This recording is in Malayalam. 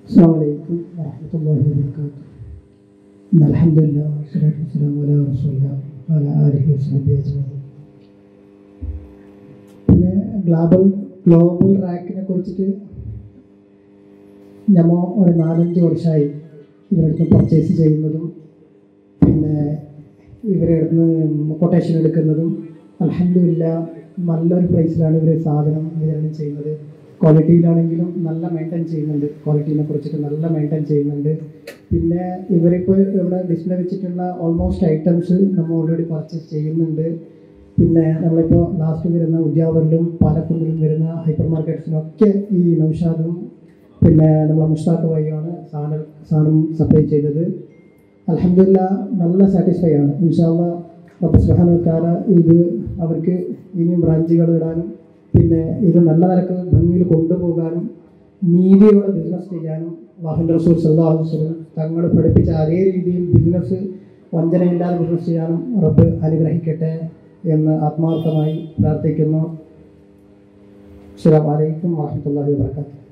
السلام عليكم ورحمة الله وبركاته إن الحمد لله والصلاة والسلام على رسول الله وعلى آله وصحبه أجمعين പിന്നെ ഗ്ലോബൽ ഗ്ലോബൽ റാക്കിനെ കുറിച്ചിട്ട് നമ്മൾ ഒരു നാലഞ്ച് വർഷമായി ഇവരടുത്ത് പർച്ചേസ് ചെയ്യുന്നതും പിന്നെ ഇവരുടെ അടുത്ത് കൊട്ടേഷൻ എടുക്കുന്നതും അലഹമില്ല നല്ലൊരു പ്രൈസിലാണ് ഇവർ സാധനം വിതരണം ചെയ്യുന്നത് ക്വാളിറ്റിയിലാണെങ്കിലും നല്ല മെയിൻറ്റെയിൻ ചെയ്യുന്നുണ്ട് ക്വാളിറ്റീനെ കുറിച്ചിട്ട് നല്ല മെയിൻറ്റെയിൻ ചെയ്യുന്നുണ്ട് പിന്നെ ഇവരിപ്പോൾ ഇവിടെ ഡിസ്പ്ലേ വെച്ചിട്ടുള്ള ഓൾമോസ്റ്റ് ഐറ്റംസ് നമ്മൾ ഓൾറെഡി പർച്ചേസ് ചെയ്യുന്നുണ്ട് പിന്നെ നമ്മളിപ്പോൾ ലാസ്റ്റ് വരുന്ന ഉദ്യാവരിലും പാലക്കുന്നിലും വരുന്ന ഹൈപ്പർ മാർക്കറ്റ്സിനൊക്കെ ഈ നൗഷാദും പിന്നെ നമ്മളെ മുഷ്താഖ് വഴിയാണ് സാധനം സാധനം സപ്ലൈ ചെയ്തത് അലഹമില്ല നല്ല സാറ്റിസ്ഫൈ ആണ് ഇൻഷാല്ല റബ്ബ് സുബ്ഹാനഹു വതആല ഇത് അവർക്ക് ഇനിയും ബ്രാഞ്ചുകൾ ഇടാനും പിന്നെ ഇത് നല്ല നിലക്ക് ഭംഗിയിൽ കൊണ്ടുപോകാനും നീതിയോടെ ബിസിനസ് ചെയ്യാനും വാഹൻ റസൂൽ സല്ലല്ലാഹു അലൈഹി വസല്ലം തങ്ങൾ പഠിപ്പിച്ച അതേ രീതിയിൽ ബിസിനസ് വഞ്ചനയില്ലാതെ ബിസിനസ് ചെയ്യാനും റബ്ബ് അനുഗ്രഹിക്കട്ടെ എന്ന് ആത്മാർത്ഥമായി പ്രാർത്ഥിക്കുന്നു അസ്സലാമു അലൈക്കും വറഹ്മത്തുള്ളാഹി വബറകാതുഹു